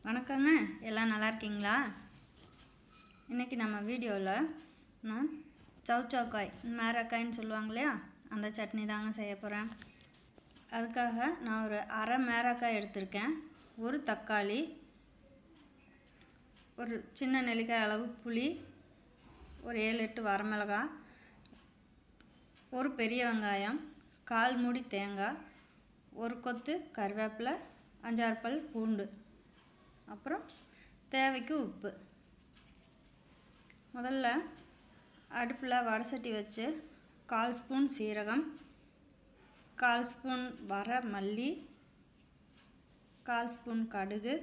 வணக்கங்க எல்லாம் நல்லா இருக்கீங்களா இன்றைக்கி நம்ம வீடியோவில் நான் சவுச்சவுக்காய் மேரக்காய்ன்னு சொல்லுவாங்க இல்லையா அந்த சட்னி தாங்க செய்ய போகிறேன் அதுக்காக நான் ஒரு அரை மேரக்காய் எடுத்திருக்கேன் ஒரு தக்காளி ஒரு சின்ன நெல்லிக்காய் அளவு புளி ஒரு ஏழு எட்டு வரமிளகாய் ஒரு பெரிய வெங்காயம் கால் மூடி தேங்காய் ஒரு கொத்து கருவேப்பிலை அஞ்சாறு பல் பூண்டு அப்புறம் தேவைக்கு உப்பு முதல்ல அடுப்பில் வடசட்டி வச்சு கால் ஸ்பூன் சீரகம் கால் ஸ்பூன் வர மல்லி கால் ஸ்பூன் கடுகு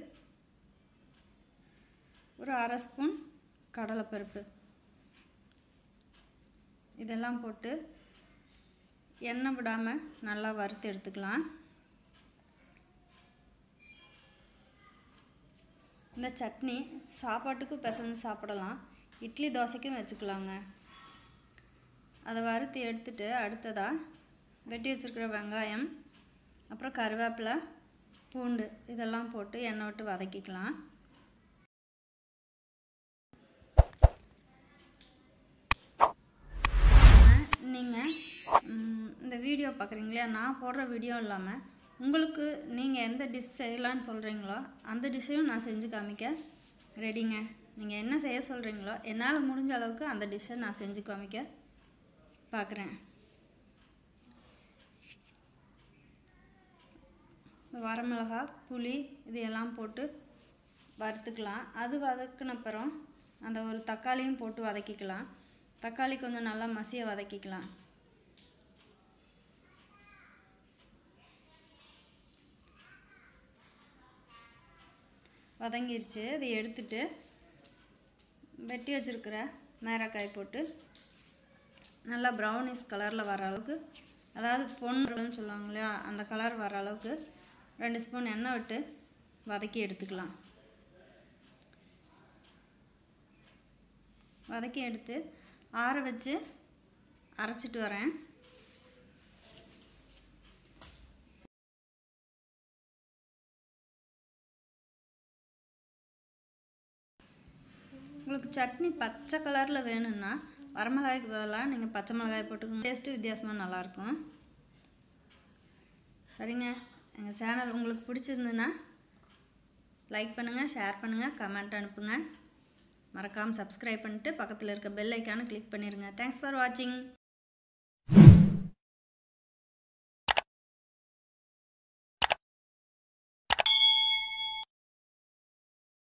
ஒரு அரை ஸ்பூன் கடலைப்பருப்பு இதெல்லாம் போட்டு எண்ணெய் விடாமல் நல்லா வறுத்து எடுத்துக்கலாம் இந்த சட்னி சாப்பாட்டுக்கும் பிசைஞ்சு சாப்பிடலாம் இட்லி தோசைக்கும் வச்சுக்கலாங்க அதை வறுத்து எடுத்துட்டு அடுத்ததாக வெட்டி வச்சுருக்கிற வெங்காயம் அப்புறம் கருவேப்பிலை பூண்டு இதெல்லாம் போட்டு எண்ணெய் விட்டு வதக்கிக்கலாம் நீங்கள் இந்த வீடியோ பார்க்குறீங்களா நான் போடுற வீடியோ இல்லாமல் உங்களுக்கு நீங்கள் எந்த டிஷ் செய்யலான்னு சொல்கிறீங்களோ அந்த டிஷ்ஷையும் நான் செஞ்சு காமிக்க ரெடிங்க நீங்கள் என்ன செய்ய சொல்கிறீங்களோ என்னால் முடிஞ்ச அளவுக்கு அந்த டிஷ்ஷை நான் செஞ்சு காமிக்க பார்க்குறேன் வரமிளகா புளி இது எல்லாம் போட்டு வறுத்துக்கலாம் அது வதக்கினப்புறம் அந்த ஒரு தக்காளியும் போட்டு வதக்கிக்கலாம் தக்காளி கொஞ்சம் நல்லா மசிய வதக்கிக்கலாம் வதங்கிருச்சு அதை எடுத்துட்டு வெட்டி வச்சுருக்கிற மேரக்காய் போட்டு நல்லா ப்ரௌனிஷ் கலரில் வர அளவுக்கு அதாவது பொண்ணுன்னு சொல்லுவாங்க இல்லையா அந்த கலர் வர அளவுக்கு ரெண்டு ஸ்பூன் எண்ணெய் விட்டு வதக்கி எடுத்துக்கலாம் வதக்கி எடுத்து ஆற வச்சு அரைச்சிட்டு வரேன் உங்களுக்கு சட்னி பச்சை கலரில் வேணும்னா வரமிளகாய்க்கு பதிலாக நீங்கள் பச்சை மிளகாய் போட்டுக்கோங்க டேஸ்ட்டு வித்தியாசமாக நல்லாயிருக்கும் சரிங்க எங்கள் சேனல் உங்களுக்கு பிடிச்சிருந்துன்னா லைக் பண்ணுங்கள் ஷேர் பண்ணுங்கள் கமெண்ட் அனுப்புங்க மறக்காமல் சப்ஸ்கிரைப் பண்ணிட்டு பக்கத்தில் இருக்க பெல் ஐக்கானை கிளிக் பண்ணிடுங்க தேங்க்ஸ் ஃபார் வாட்சிங்